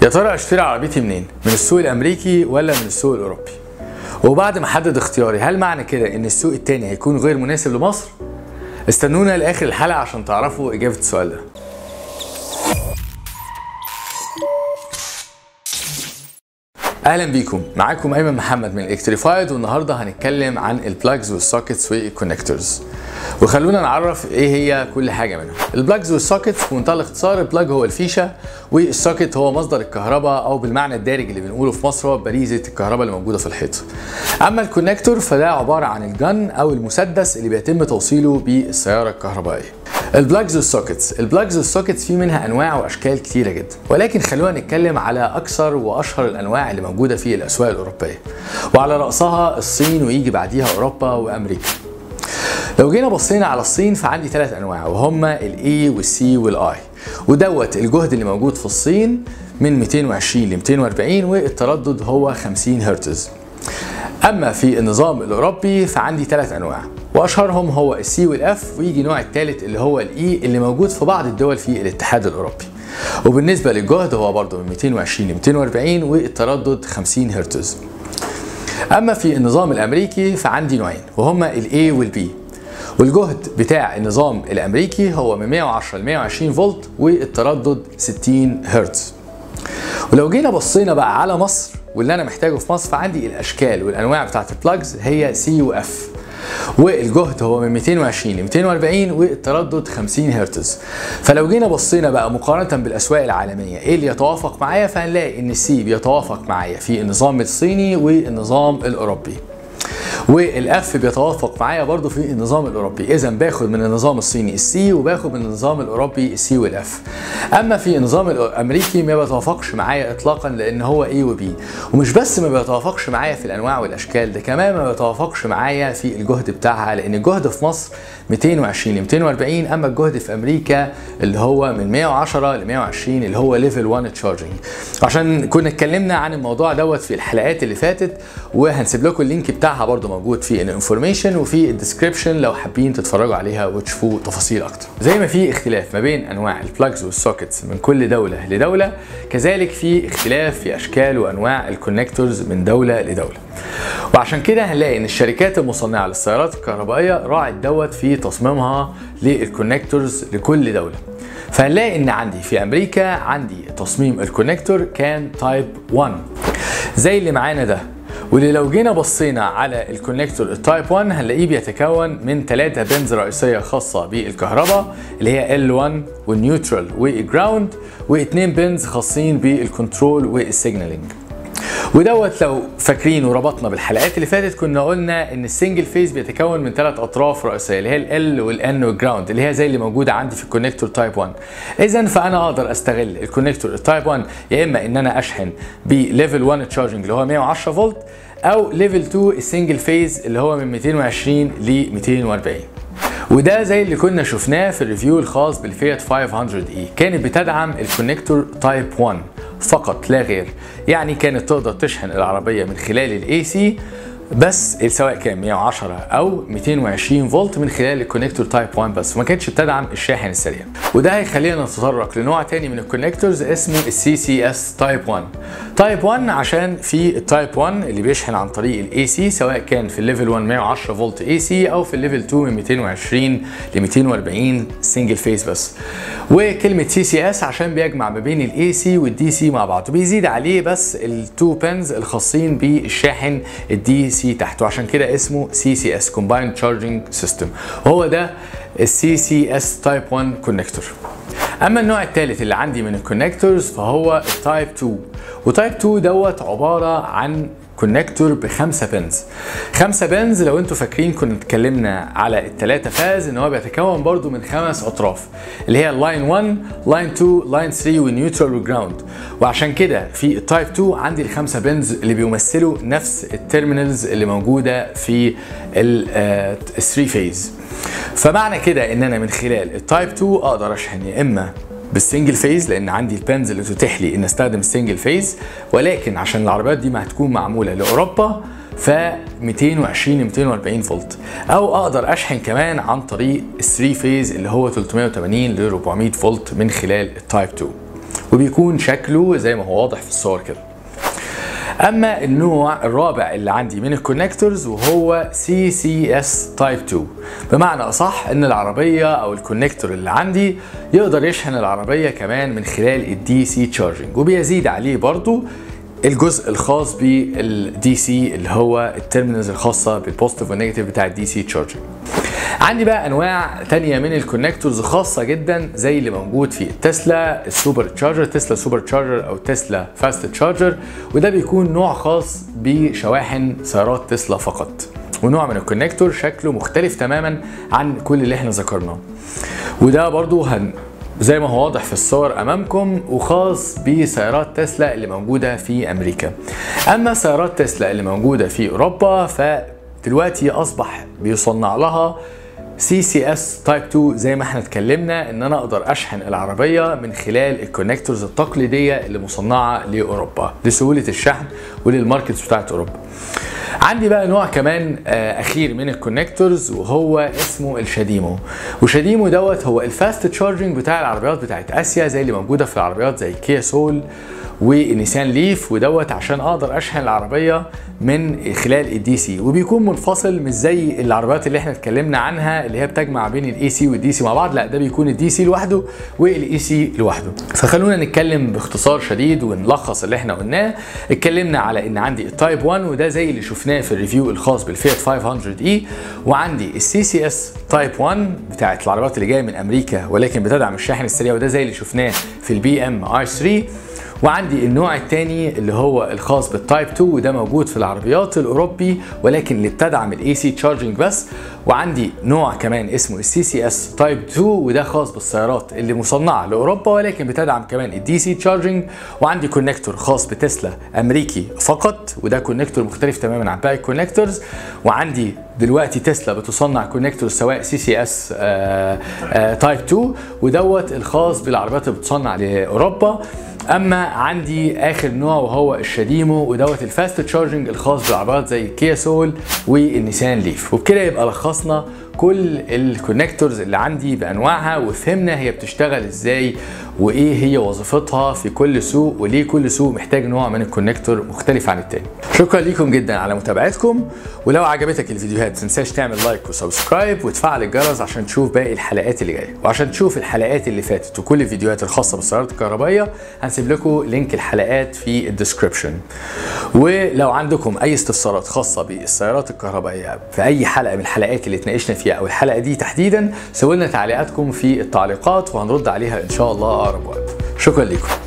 يا ترى اشتري عربيتي منين؟ من السوق الامريكي ولا من السوق الاوروبي؟ وبعد ما احدد اختياري هل معنى كده ان السوق التاني هيكون غير مناسب لمصر؟ استنونا لاخر الحلقه عشان تعرفوا اجابه السؤال ده. اهلا بيكم معاكم ايمن محمد من الكتريفايد والنهارده هنتكلم عن البلاجز والسوكيتس والكونكتورز وخلونا نعرف ايه هي كل حاجه منهم البلاجز والسوكيتس بمنتهى الاختصار البلاج هو الفيشه والسوكيت هو مصدر الكهرباء او بالمعنى الدارج اللي بنقوله في مصر هو باريزه الكهرباء اللي موجوده في الحيطه اما الكونكتور فده عباره عن الجن او المسدس اللي بيتم توصيله بالسياره الكهربائيه البلاجز والسوكيتس البلاجز والسوكيتس في منها انواع واشكال كتيره جدا ولكن خلونا نتكلم على اكثر واشهر الانواع اللي موجوده في الاسواق الاوروبيه وعلى راسها الصين ويجي بعديها اوروبا وامريكا لو جينا بصينا على الصين فعندي ثلاث انواع وهما الاي والسي والاي ودوت الجهد اللي موجود في الصين من 220 ل 240 والتردد هو 50 هرتز اما في النظام الاوروبي فعندي ثلاث انواع واشهرهم هو السي والاف ويجي نوع الثالث اللي هو الاي اللي موجود في بعض الدول في الاتحاد الاوروبي وبالنسبه للجهد هو برضه من 220 ل 240 والتردد 50 هرتز اما في النظام الامريكي فعندي نوعين وهما الاي والبي والجهد بتاع النظام الامريكي هو من 110 ل 120 فولت والتردد 60 هرتز ولو جينا بصينا بقى على مصر واللي انا محتاجه في مصر فعندي الاشكال والانواع بتاعت البلاجز هي سي واف والجهد هو من 220 ل 240 والتردد 50 هرتز فلو جينا بصينا بقى مقارنه بالاسواق العالميه ايه اللي يتوافق معايا فهنلاقي ان السي بيتوافق معايا في النظام الصيني والنظام الاوروبي والاف بيتوافق معايا برضو في النظام الاوروبي اذا باخد من النظام الصيني السي وباخد من النظام الاوروبي السي والاف اما في النظام الامريكي ما بيتوافقش معايا اطلاقا لان هو اي وبي ومش بس ما بيتوافقش معايا في الانواع والاشكال ده كمان ما بيتوافقش معايا في الجهد بتاعها لان الجهد في مصر 220 ل 240 اما الجهد في امريكا اللي هو من 110 ل 120 اللي هو ليفل 1 تشارجنج عشان كنا اتكلمنا عن الموضوع دوت في الحلقات اللي فاتت وهنسيب لكم اللينك بتاعها برضو موجود في الانفورميشن وفي الديسكربشن لو حابين تتفرجوا عليها وتشوفوا تفاصيل اكتر زي ما في اختلاف ما بين انواع البلاجز والسوكيتس من كل دوله لدوله كذلك في اختلاف في اشكال وانواع الكونكتورز من دوله لدوله وعشان كده هنلاقي ان الشركات المصنعه للسيارات الكهربائيه راعت دوت في تصميمها للكونكتورز لكل دوله فهنلاقي ان عندي في امريكا عندي تصميم الكونكتور كان تايب 1 زي اللي معانا ده واللي لو جينا بصينا على الكونكتور التايب 1 هنلاقيه بيتكون من ثلاثة بنز رئيسية خاصة بالكهرباء اللي هي L1 والنيوترال والجراوند واثنين بنز خاصين بالكنترول والسيجنالينج ودوت لو فاكرين وربطنا بالحلقات اللي فاتت كنا قلنا ان السنجل فيز بيتكون من ثلاث اطراف رئيسيه اللي هي ال والان والجراوند اللي هي زي اللي موجوده عندي في الكونكتور تايب 1 اذا فانا اقدر استغل الكونكتور التايب 1 يا اما ان انا اشحن بليفل 1 تشارجنج اللي هو 110 فولت او ليفل 2 السنجل فيز اللي هو من 220 ل 240 وده زي اللي كنا شفناه في الريفيو الخاص بالفيات 500 اي كانت بتدعم الكونكتور تايب 1 فقط لا غير يعني كانت تقدر تشحن العربية من خلال الاي سي بس سواء كان 110 او 220 فولت من خلال الكونكتور تايب 1 بس وما كانتش بتدعم الشاحن السريع وده هيخلينا نتطرق لنوع تاني من الكونكتورز اسمه السي سي اس تايب 1 تايب 1 عشان في التايب 1 اللي بيشحن عن طريق الاي سي سواء كان في الليفل 1 110 فولت اي سي او في الليفل 2 من 220 ل 240 سنجل فيس بس وكلمه سي سي اس عشان بيجمع ما بين الاي سي والدي سي مع بعض وبيزيد عليه بس التو بنز الخاصين بالشاحن الدي سي سي تحت وعشان كده اسمه سي سي اس كومبايند تشارجنج سيستم وهو ده السي سي اس تايب 1 كونكتور اما النوع الثالث اللي عندي من الكونكتورز فهو التايب 2 وتايب 2 دوت عباره عن كونكتور بخمسة بنز خمسة بنز لو انتوا فاكرين كنا اتكلمنا على التلاتة فاز ان هو بيتكون برضو من خمس اطراف اللي هي اللاين 1 لاين 2 لاين 3 والنيوترال والجراوند وعشان كده في التايب 2 عندي الخمسة بنز اللي بيمثلوا نفس التيرمينالز اللي موجودة في ال 3 فيز فمعنى كده ان انا من خلال التايب 2 اقدر اشحن يا اما بالسنجل فيز لان عندي البنز اللي تتيح لي ان استخدم السنجل فيز ولكن عشان العربيات دي ما هتكون معموله لاوروبا ف 220 ل 240 فولت او اقدر اشحن كمان عن طريق ال 3 فيز اللي هو 380 ل 400 فولت من خلال التايب 2 وبيكون شكله زي ما هو واضح في الصور كده اما النوع الرابع اللي عندي من الكونكتورز وهو سي سي اس تايب 2 بمعنى اصح ان العربيه او الكونكتور اللي عندي يقدر يشحن العربيه كمان من خلال الدي سي تشارجنج وبيزيد عليه برضو الجزء الخاص بالدي سي اللي هو التيرمينالز الخاصه بالبوزيتيف والنيجاتيف بتاع الدي سي تشارجنج عندي بقى انواع تانية من الكونكتورز خاصه جدا زي اللي موجود في التسلا السوبر تشارجر تسلا سوبر تشارجر او تسلا فاست تشارجر وده بيكون نوع خاص بشواحن سيارات تسلا فقط ونوع من الكونكتور شكله مختلف تماما عن كل اللي احنا ذكرناه وده برضو هن زي ما هو واضح في الصور امامكم وخاص بسيارات تسلا اللي موجوده في امريكا اما سيارات تسلا اللي موجوده في اوروبا فدلوقتي اصبح بيصنع لها سي سي اس تايب 2 زي ما احنا اتكلمنا ان انا اقدر اشحن العربيه من خلال الكونكتورز التقليديه اللي مصنعه لاوروبا لسهوله الشحن وللماركتس بتاعت اوروبا عندي بقى نوع كمان آه اخير من الكونكتورز وهو اسمه الشاديمو وشاديمو دوت هو الفاست تشارجنج بتاع العربيات بتاعت اسيا زي اللي موجوده في العربيات زي كيا سول ونيسان ليف ودوت عشان اقدر اشحن العربيه من خلال الدي سي وبيكون منفصل مش زي العربيات اللي احنا اتكلمنا عنها اللي هي بتجمع بين الاي سي والدي سي مع بعض لا ده بيكون الدي سي لوحده والاي سي لوحده فخلونا نتكلم باختصار شديد ونلخص اللي احنا قلناه اتكلمنا على ان عندي التايب 1 وده زي اللي شفناه في الريفيو الخاص بالفيات 500 اي وعندي السي سي اس تايب 1 بتاعت العربيات اللي جايه من امريكا ولكن بتدعم الشاحن السريع وده زي اللي شفناه في البي ام اي 3 وعندي النوع الثاني اللي هو الخاص بالتايب 2 وده موجود في العربيات الاوروبي ولكن اللي بتدعم الاي سي تشارجنج بس وعندي نوع كمان اسمه السي سي اس تايب 2 وده خاص بالسيارات اللي مصنعه لاوروبا ولكن بتدعم كمان الدي سي تشارجنج وعندي كونكتور خاص بتسلا امريكي فقط وده كونكتور مختلف تماما عن باقي الكونكتورز وعندي دلوقتي تسلا بتصنع كونكتور سواء سي سي اس تايب 2 ودوت الخاص بالعربيات اللي بتصنع لاوروبا اما عندي اخر نوع وهو الشاديمو ودوت الفاست تشارجنج الخاص بالعربيات زي الكيا سول والنيسان ليف وبكده يبقى لخصنا كل الكونكتورز اللي عندي بانواعها وفهمنا هي بتشتغل ازاي وايه هي وظيفتها في كل سوق وليه كل سوق محتاج نوع من الكونكتور مختلف عن التاني شكرا ليكم جدا على متابعتكم ولو عجبتك الفيديوهات تنساش تعمل لايك وسبسكرايب وتفعل الجرس عشان تشوف باقي الحلقات اللي جايه وعشان تشوف الحلقات اللي فاتت وكل الفيديوهات الخاصه بالسيارات الكهربائيه هنسيب لكم لينك الحلقات في الديسكربشن ولو عندكم اي استفسارات خاصه بالسيارات الكهربائيه في اي حلقه من الحلقات اللي اتناقشنا فيها او الحلقه دي تحديدا سيبوا لنا تعليقاتكم في التعليقات وهنرد عليها ان شاء الله اقرب وقت شكرا لكم